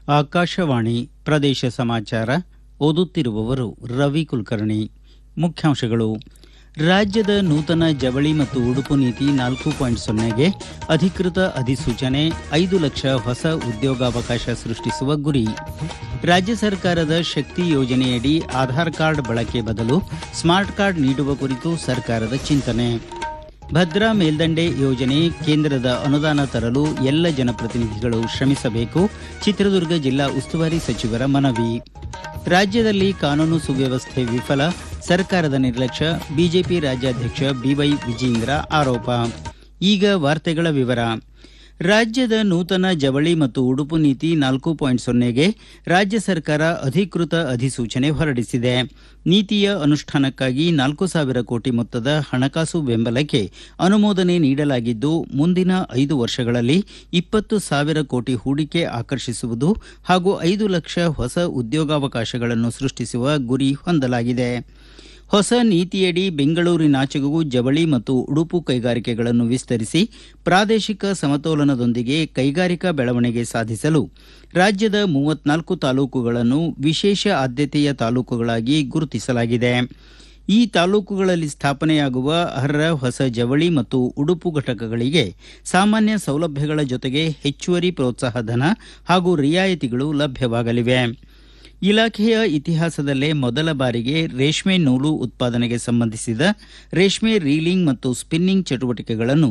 ಆಕಾಶವಾಣಿ ಪ್ರದೇಶ ಸಮಾಚಾರ ಓದುತ್ತಿರುವವರು ರವಿ ಕುಲಕರ್ಣಿ ಮುಖ್ಯಾಂಶಗಳು ರಾಜ್ಯದ ನೂತನ ಜವಳಿ ಮತ್ತು ಉಡುಪು ನೀತಿ ನಾಲ್ಕು ಪಾಯಿಂಟ್ ಸೊನ್ನೆಗೆ ಅಧಿಕೃತ ಅಧಿಸೂಚನೆ ಐದು ಲಕ್ಷ ಹೊಸ ಉದ್ಯೋಗಾವಕಾಶ ಸೃಷ್ಟಿಸುವ ಗುರಿ ರಾಜ್ಯ ಸರ್ಕಾರದ ಶಕ್ತಿ ಯೋಜನೆಯಡಿ ಆಧಾರ್ ಕಾರ್ಡ್ ಬಳಕೆ ಬದಲು ಸ್ಮಾರ್ಟ್ ಕಾರ್ಡ್ ನೀಡುವ ಕುರಿತು ಸರ್ಕಾರದ ಚಿಂತನೆ ಭದ್ರಾ ಮೇಲ್ದಂಡೆ ಯೋಜನೆ ಕೇಂದ್ರದ ಅನುದಾನ ತರಲು ಎಲ್ಲ ಜನಪ್ರತಿನಿಧಿಗಳು ಶ್ರಮಿಸಬೇಕು ಚಿತ್ರದುರ್ಗ ಜಿಲ್ಲಾ ಉಸ್ತುವಾರಿ ಸಚಿವರ ಮನವಿ ರಾಜ್ಯದಲ್ಲಿ ಕಾನೂನು ಸುವ್ಯವಸ್ಥೆ ವಿಫಲ ಸರ್ಕಾರದ ನಿರ್ಲಕ್ಷ್ಯ ಬಿಜೆಪಿ ರಾಜ್ಯಾಧ್ಯಕ್ಷ ಬಿವೈ ವಿಜೇಂದ್ರ ಆರೋಪ ಈಗ ವಾರ್ತೆಗಳ ವಿವರ ರಾಜ್ಯದ ನೂತನ ಜವಳಿ ಮತ್ತು ಉಡುಪು ನೀತಿ ನಾಲ್ಕು ಪಾಯಿಂಟ್ ಸೊನ್ನೆಗೆ ರಾಜ್ಯ ಸರ್ಕಾರ ಅಧಿಕೃತ ಅಧಿಸೂಚನೆ ಹೊರಡಿಸಿದೆ ನೀತಿಯ ಅನುಷ್ಠಾನಕ್ಕಾಗಿ ನಾಲ್ಕು ಸಾವಿರ ಕೋಟಿ ಮೊತ್ತದ ಹಣಕಾಸು ಬೆಂಬಲಕ್ಕೆ ಅನುಮೋದನೆ ನೀಡಲಾಗಿದ್ದು ಮುಂದಿನ ಐದು ವರ್ಷಗಳಲ್ಲಿ ಇಪ್ಪತ್ತು ಸಾವಿರ ಕೋಟಿ ಹೂಡಿಕೆ ಆಕರ್ಷಿಸುವುದು ಹಾಗೂ ಐದು ಲಕ್ಷ ಹೊಸ ಉದ್ಯೋಗಾವಕಾಶಗಳನ್ನು ಸೃಷ್ಟಿಸುವ ಗುರಿ ಹೊಂದಲಾಗಿದೆ ಹೊಸ ನೀತಿಯಡಿ ಬೆಂಗಳೂರಿನಾಚೆಗೂ ಜವಳಿ ಮತ್ತು ಉಡುಪು ಕೈಗಾರಿಕೆಗಳನ್ನು ವಿಸ್ತರಿಸಿ ಪ್ರಾದೇಶಿಕ ಸಮತೋಲನದೊಂದಿಗೆ ಕೈಗಾರಿಕಾ ಬೆಳವಣಿಗೆ ಸಾಧಿಸಲು ರಾಜ್ಯದ ಮೂವತ್ನಾಲ್ಕು ತಾಲೂಕುಗಳನ್ನು ವಿಶೇಷ ಆದ್ಯತೆಯ ತಾಲೂಕುಗಳಾಗಿ ಗುರುತಿಸಲಾಗಿದೆ ಈ ತಾಲೂಕುಗಳಲ್ಲಿ ಸ್ಥಾಪನೆಯಾಗುವ ಅರ್ಹ ಹೊಸ ಜವಳಿ ಮತ್ತು ಉಡುಪು ಘಟಕಗಳಿಗೆ ಸಾಮಾನ್ಯ ಸೌಲಭ್ಯಗಳ ಜೊತೆಗೆ ಹೆಚ್ಚುವರಿ ಪ್ರೋತ್ಸಾಹ ಧನ ಹಾಗೂ ರಿಯಾಯಿತಿಗಳು ಲಭ್ಯವಾಗಲಿವೆ ಇಲಾಖೆಯ ಇತಿಹಾಸದಲ್ಲೇ ಮೊದಲ ಬಾರಿಗೆ ರೇಷ್ಮೆ ನೂಲು ಉತ್ಪಾದನೆಗೆ ಸಂಬಂಧಿಸಿದ ರೇಷ್ಮೆ ರೀಲಿಂಗ್ ಮತ್ತು ಸ್ಪಿನ್ನಿಂಗ್ ಚಟುವಟಿಕೆಗಳನ್ನು